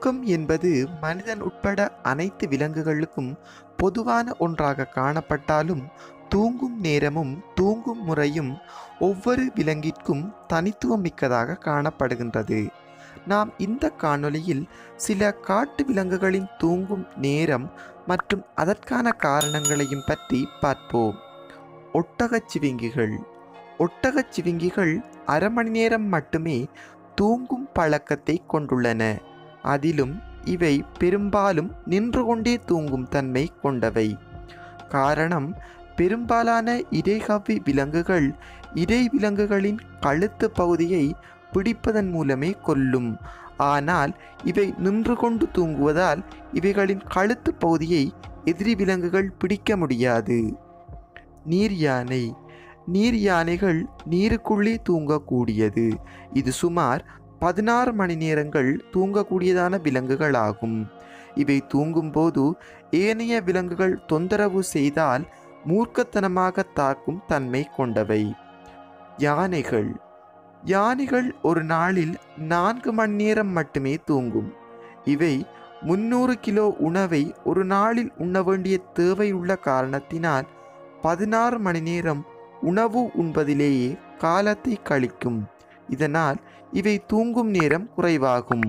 தூக்கம் என்பது மனிதன் உட்பட அனைத்து விலங்குகளுக்கும் பொதுவான ஒன்றாக காணப்பட்டாலும் தூங்கும் நேரமும் தூங்கும் முறையும் ஒவ்வொரு விலங்கிற்கும் தனித்துவம் மிக்கதாக காணப்படுகின்றது நாம் இந்த காணொளியில் சில காட்டு விலங்குகளின் தூங்கும் நேரம் மற்றும் அதற்கான காரணங்களையும் பற்றி பார்ப்போம் ஒட்டகச் சிவிங்கிகள் ஒட்டகச் சிவிங்கிகள் அரை மணி நேரம் மட்டுமே தூங்கும் பழக்கத்தை கொண்டுள்ளன அதிலும் இவை பெரும்பாலும் நின்று கொண்டே தூங்கும் தன்மை கொண்டவை காரணம் பெரும்பாலான இடைகவ்வி விலங்குகள் இடை விலங்குகளின் கழுத்து பகுதியை பிடிப்பதன் மூலமே கொல்லும் ஆனால் இவை நின்று கொண்டு தூங்குவதால் இவைகளின் கழுத்து பகுதியை எதிரி விலங்குகள் பிடிக்க முடியாது நீர் யானை நீர் யானைகள் நீருக்குள்ளே தூங்கக்கூடியது இது சுமார் பதினாறு மணி நேரங்கள் தூங்கக்கூடியதான விலங்குகளாகும் இவை தூங்கும்போது ஏனைய விலங்குகள் தொந்தரவு செய்தால் மூர்க்கத்தனமாக தாக்கும் தன்மை கொண்டவை யானைகள் யானைகள் ஒரு நாளில் நான்கு மணி நேரம் மட்டுமே தூங்கும் இவை முன்னூறு கிலோ உணவை ஒரு நாளில் உண்ண வேண்டிய தேவை உள்ள காரணத்தினால் பதினாறு மணி நேரம் உணவு உண்பதிலேயே காலத்தை கழிக்கும் இதனால் இவை தூங்கும் நேரம் குறைவாகும்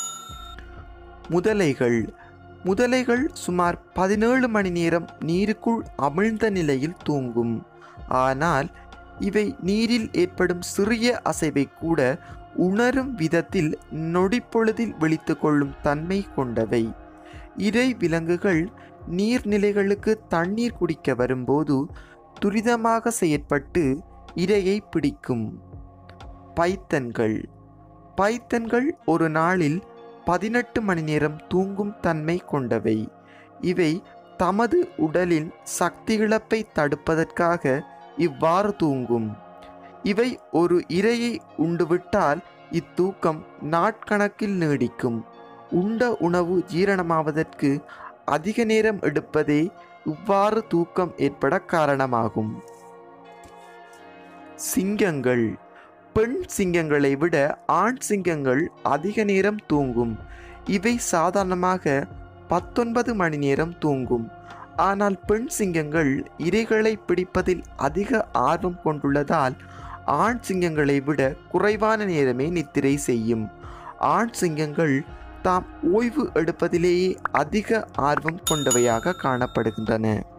முதலைகள் முதலைகள் சுமார் பதினேழு மணி நேரம் நீருக்குள் அமிழ்ந்த நிலையில் தூங்கும் ஆனால் இவை நீரில் ஏற்படும் சிறிய அசைவை கூட உணரும் விதத்தில் நொடிப்பொழுதில் விழித்து கொள்ளும் தன்மை கொண்டவை இறை விலங்குகள் நீர்நிலைகளுக்கு தண்ணீர் குடிக்க வரும்போது துரிதமாக செயற்பட்டு இரையை பிடிக்கும் பைத்தன்கள் பைத்தன்கள் ஒரு நாளில் பதினெட்டு மணி நேரம் தூங்கும் தன்மை கொண்டவை இவை தமது உடலின் சக்தி இழப்பை தடுப்பதற்காக இவ்வாறு தூங்கும் இவை ஒரு இரையை உண்டுவிட்டால் இத்தூக்கம் நாட்கணக்கில் நீடிக்கும் உண்ட உணவு ஜீரணமாவதற்கு அதிக நேரம் எடுப்பதே இவ்வாறு தூக்கம் ஏற்பட காரணமாகும் சிங்கங்கள் பெண் சிங்கங்களை விட ஆண் சிங்கங்கள் அதிக நேரம் தூங்கும் இவை சாதாரணமாக பத்தொன்பது மணி நேரம் தூங்கும் ஆனால் பெண் சிங்கங்கள் இரைகளை பிடிப்பதில் அதிக ஆர்வம் கொண்டுள்ளதால் ஆண் சிங்கங்களை விட குறைவான நேரமே நித்திரை செய்யும் ஆண் சிங்கங்கள் தாம் ஓய்வு எடுப்பதிலேயே அதிக ஆர்வம் கொண்டவையாக காணப்படுகின்றன